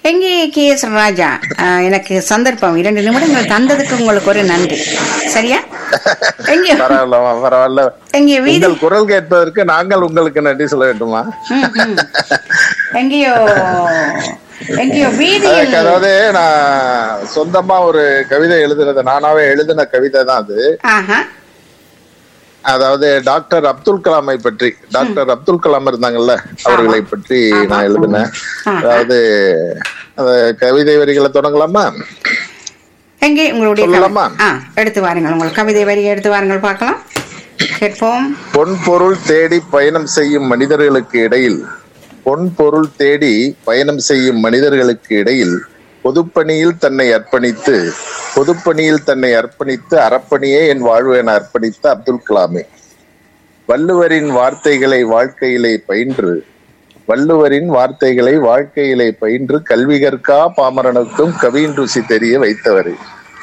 எங்கே K S ராஜா அஹ், எனக்கு சந்தர்ப்பம் இரண்டு நிமிடங்கள் தந்ததுக்கு உங்களுக்கு ஒரு நன்றி சரியா எங்கே பரவாயில்லமா பரவாயில்ல எங்கே வீதி உங்கள் குரல் கேட்பதற்கு நாங்கள் உங்களுக்கு நன்றி சொல்ல வேண்டுமா ம், ம். எங்கேயோ எங்கேயோ அதுக்கு வீதியில் அதாவது நான் சொந்தமா ஒரு கவிதை எழுதுனது நானாவே எழுதின கவிதை தான் அது ஆஹா அதாவது டாக்டர் அப்துல் கலாமை பற்றி டாக்டர் அப்துல் கலாம் இருந்தாங்கல்ல அவர்களை பற்றி நான் எழுதினேன் ஆஹா. அதாவது அந்த கவிதை வரிகளை தொடங்கலாமா எங்கே உங்களுடைய கவி- சொல்லலாமா? ஆ எடுத்து வாருங்கள் உங்கள் கவிதை வரி எடுத்து வாருங்கள் பார்க்கலாம் கேட்போம் பொன் பொருள் தேடி பயணம் செய்யும் மனிதர்களுக்கு இடையில் பொன் பொருள் தேடி பயணம் செய்யும் மனிதர்களுக்கு இடையில் பொதுப்பணியில் தன்னை அர்ப்பணித்து பொதுப்பணியில் தன்னை அர்ப்பணித்து அறப்பணியே என் வாழ்வு என அர்ப்பணித்த அப்துல் கலாமே வள்ளுவரின் வார்த்தைகளை வாழ்க்கையிலே பயின்று வள்ளுவரின் வார்த்தைகளை வாழ்க்கையிலே பயின்று கல்வி கற்கா பாமரனுக்கும் கவியின் ருசி தெரிய வைத்தவரே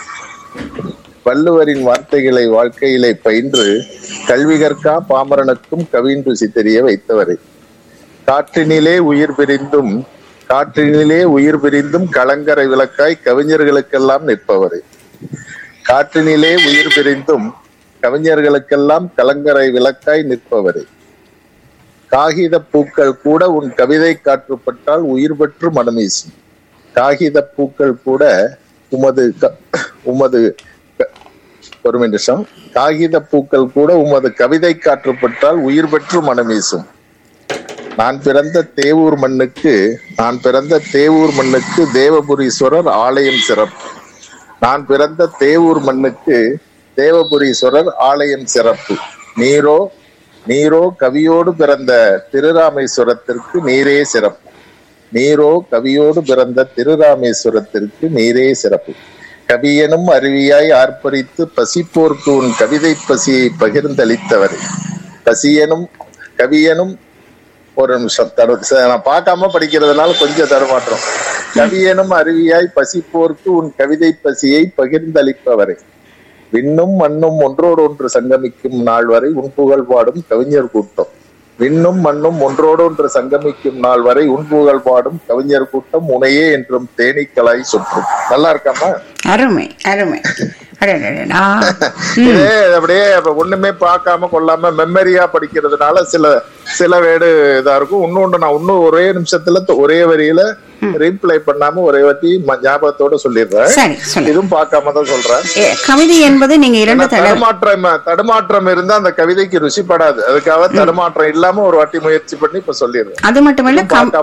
வள்ளுவரின் வார்த்தைகளை வாழ்க்கையிலே பயின்று கல்வி கற்கா பாமரனுக்கும் கவியின் ருசி தெரிய வைத்தவரே காற்றினிலே உயிர் பிரிந்தும் காற்றினிலே உயிர் பிரிந்தும் கலங்கரை விளக்காய் கவிஞர்களுக்கெல்லாம் நிற்பவரே காற்றினிலே உயிர் பிரிந்தும் கவிஞர்களுக்கெல்லாம் கலங்கரை விளக்காய் நிற்பவரே காகித பூக்கள் கூட உன் கவிதை காற்றுப்பட்டால் உயிர் பெற்று மனமீசும் காகித பூக்கள் கூட உமது க- உமது க- ஒரு நிமிஷம் காகித பூக்கள் கூட உமது கவிதை காற்றுப்பட்டால் உயிர் பெற்று மனமீசும் நான் பிறந்த தேவூர் மண்ணுக்கு நான் பிறந்த தேவூர் மண்ணுக்கு தேவபுரீஸ்வரர் ஆலயம் சிறப்பு நான் பிறந்த தேவூர் மண்ணுக்கு தேவபுரீஸ்வரர் ஆலயம் சிறப்பு நீரோ நீரோ கவியோடு பிறந்த திருராமேஸ்வரத்திற்கு நீரே சிறப்பு நீரோ கவியோடு பிறந்த திருராமேஸ்வரத்திற்கு நீரே சிறப்பு கவியனும் அருவியாய் ஆர்ப்பரித்து பசிப்போர்க்கு உன் கவிதை பசியை பகிர்ந்தளித்தவரே பசியனும் கவியனும் ஒரு நிமிஷம் தடு ச- நான் பார்க்காம படிக்கிறதுனால கொஞ்சம் தடுமாற்றம் கவியனும் அருவியாய் பசிப்போர்க்கு உன் கவிதை பசியை பகிர்ந்தளிப்பவரே விண்ணும் மண்ணும் ஒன்றோடு ஒன்று சங்கமிக்கும் நாள் வரை உன் புகழ் பாடும் கவிஞர் கூட்டம் விண்ணும் மண்ணும் ஒன்றோடு ஒன்று சங்கமிக்கும் நாள் வரை உன் புகழ் பாடும் கவிஞர் கூட்டம் உனையே என்றும் தேனீக்களாய் சுற்றும் நல்லா இருக்காமா அருமை அருமை அடடடடா. இதே அப்படியே அப்ப ஒண்ணுமே பார்க்காம கொள்ளாம மெமரியா படிக்கிறதுனால சில சில வேடு இதா இருக்கும் இன்னொன்னு நான் இன்னும் ஒரே நிமிஷத்துல த- ஒரே வரியில ரீப்ளை பண்ணாம ஒரே வாட்டி ம- ஞாபகத்தோட சொல்லிடுறேன் சரி சொல்லு இதுவும் பார்க்காம தான் சொல்றேன் ஏ, கவிதை என்பது நீங்க இரண்டு ஏன்னா தடவை தடுமாற்றம் தடுமாற்றம் இருந்தா அந்த கவிதைக்கு ருசிப்படாது அதுக்காக தடுமாற்றம் இல்லாம ஒரு வாட்டி முயற்சி பண்ணி இப்ப சொல்லிடுறேன் அது மட்டுமல்ல இதுவும் கம்- பார்க்காம